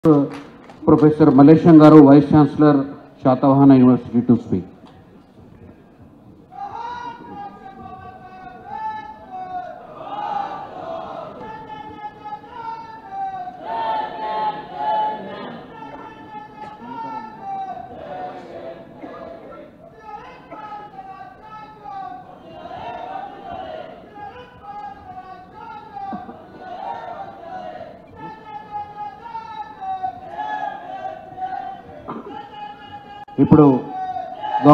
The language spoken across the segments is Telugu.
ప్రొఫెసర్ మలేషం గారు vice chancellor Satavahana university to speak ఇప్పుడు గౌ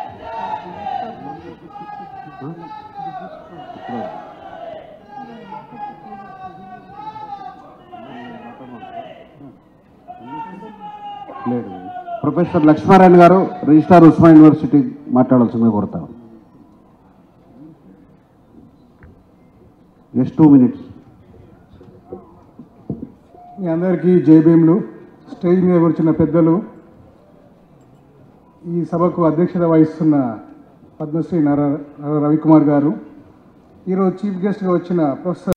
లేదు ప్రొఫెసర్ లక్ష్మారాయణ గారు రిజిస్ట్రార్ ఉస్మాన్ యూనివర్సిటీ మాట్లాడాల్సిందిగా కోరుతాను జస్ట్ టూ మినిట్స్ మీ అందరికీ జైభీములు స్టేజ్ మీద కూర్చున్న పెద్దలు ఈ సభకు అధ్యక్షత వహిస్తున్న పద్మశ్రీ నర నర రవికుమార్ గారు ఈరోజు చీఫ్ గెస్ట్గా వచ్చిన ప్రొఫెసర్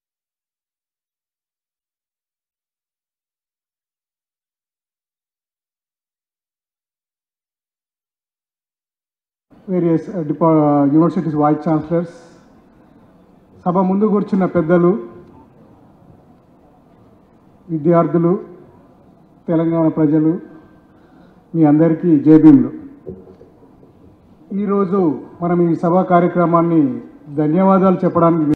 వేరియస్ డిపా యూనివర్సిటీస్ వైస్ ఛాన్సలర్స్ సభ ముందు కూర్చున్న పెద్దలు విద్యార్థులు తెలంగాణ ప్రజలు మీ అందరికీ జేబీంలు ఈరోజు మనం ఈ సభా కార్యక్రమాన్ని ధన్యవాదాలు చెప్పడానికి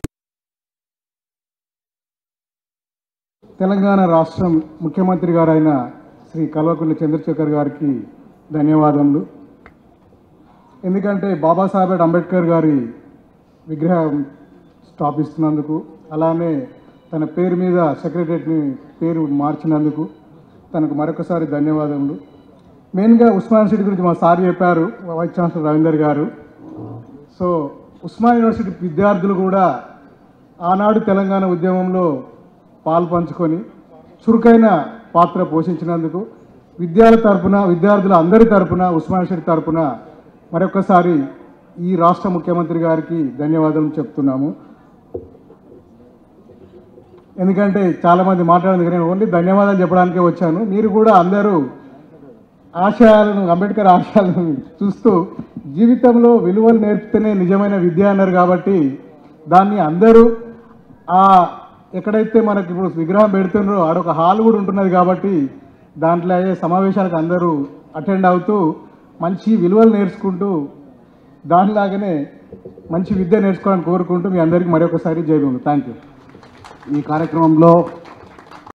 తెలంగాణ రాష్ట్రం ముఖ్యమంత్రి గారైన శ్రీ కల్వకుంట్ల చంద్రశేఖర్ గారికి ధన్యవాదములు ఎందుకంటే బాబాసాహెబ్ అంబేద్కర్ గారి విగ్రహం స్థాపిస్తున్నందుకు అలానే తన పేరు మీద సెక్రటరియట్ని పేరు మార్చినందుకు తనకు మరొకసారి ధన్యవాదములు మెయిన్గా ఉస్మాన్ యూనివర్సిటీ గురించి మా సార్ చెప్పారు వైస్ ఛాన్సలర్ రవీందర్ గారు సో ఉస్మాన్ యూనివర్సిటీ విద్యార్థులు కూడా ఆనాడు తెలంగాణ ఉద్యమంలో పాలు పంచుకొని చురుకైన పాత్ర పోషించినందుకు విద్యార్థుల తరపున విద్యార్థుల అందరి తరపున ఉస్మాన్ యూనివర్సిటీ తరపున మరొకసారి ఈ రాష్ట్ర ముఖ్యమంత్రి గారికి ధన్యవాదాలు చెప్తున్నాము ఎందుకంటే చాలామంది మాట్లాడింది నేను ఓన్లీ ధన్యవాదాలు చెప్పడానికే వచ్చాను మీరు కూడా అందరూ ఆశయాలను అంబేద్కర్ ఆశయాలను చూస్తూ జీవితంలో విలువలు నేర్పితేనే నిజమైన విద్య అన్నారు కాబట్టి దాన్ని అందరూ ఆ ఎక్కడైతే మనకి ఇప్పుడు విగ్రహం పెడుతున్నారో ఆడొక హాల్ కూడా ఉంటున్నది కాబట్టి దాంట్లో అయ్యే సమావేశాలకు అందరూ అటెండ్ అవుతూ మంచి విలువలు నేర్చుకుంటూ దానిలాగానే మంచి విద్య నేర్చుకోవాలని కోరుకుంటూ మీ అందరికీ మరొకసారి జై థ్యాంక్ యూ ఈ కార్యక్రమంలో